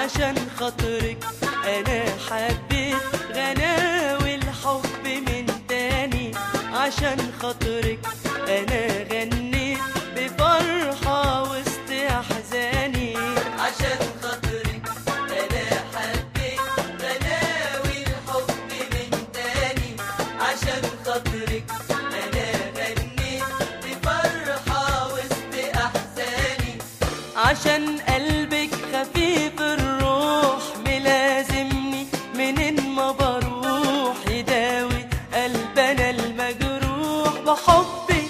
عشان خاطرك انا حبيت غناوي الحب من تاني عشان خاطرك انا غنيت بفرحة وسط احزاني عشان خاطرك انا حبيت غناوي الحب من تاني عشان خاطرك انا غنيت بفرحة وسط احزاني عشان قلبك خفيف الروح ملازمني منين ما بروح يداوي قلبنا المجروح بحبك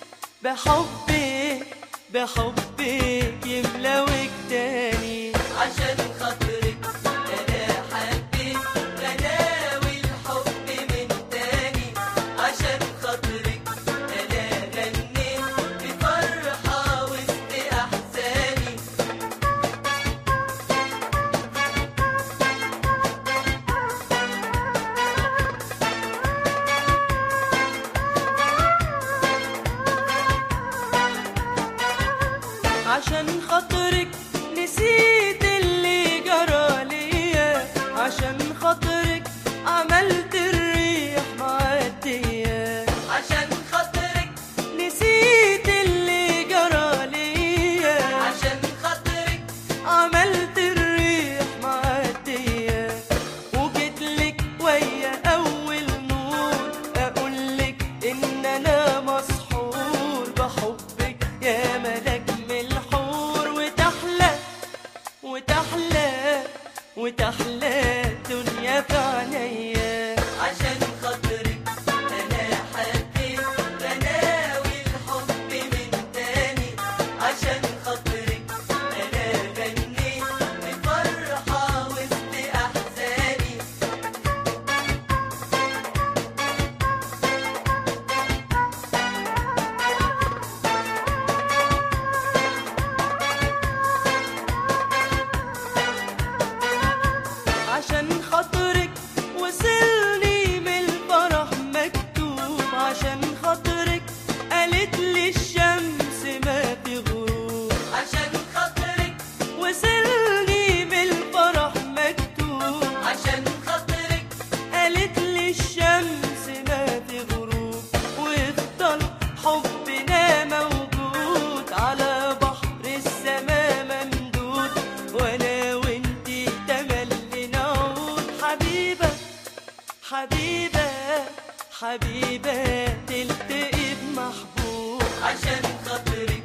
بحبك بحبك يملاوك تاني عشان خاطرك انا حبيت غناوي الحب من تاني عشان خاطرك انا غنيت بفرحة وسط احزاني عشان خاطرك نسيت اللي جرى ليا عشان خاطرك عملت الريح معدية عشان خاطرك نسيت اللي جرى ليا عشان خاطرك عملت الريح معدية وجيتلك ويا أول نور أقولك إن أنا مسحور بحبك يا ملك من الحور وتحلى وتحلى وتحلى الدنيا في عينيا عشان خاطرك أنا حبيت غناوي الحب من تاني عشان خاطرك أنا غنيت بفرحة وسط أحزاني عشان خاطرك وصلني من الفرح مكتوب عشان خاطرك قالت لي الشمس ما في غروب عشان خاطرك وصلني من الفرح مكتوب عشان خاطرك قالت لي الشمس ما في غروب ويفضل حبنا موجود على بحر السما ممدود وانا وانتي تملي نعود حبيبة حبيبة حبيبة تلتقي بمحبوب عشان خاطرك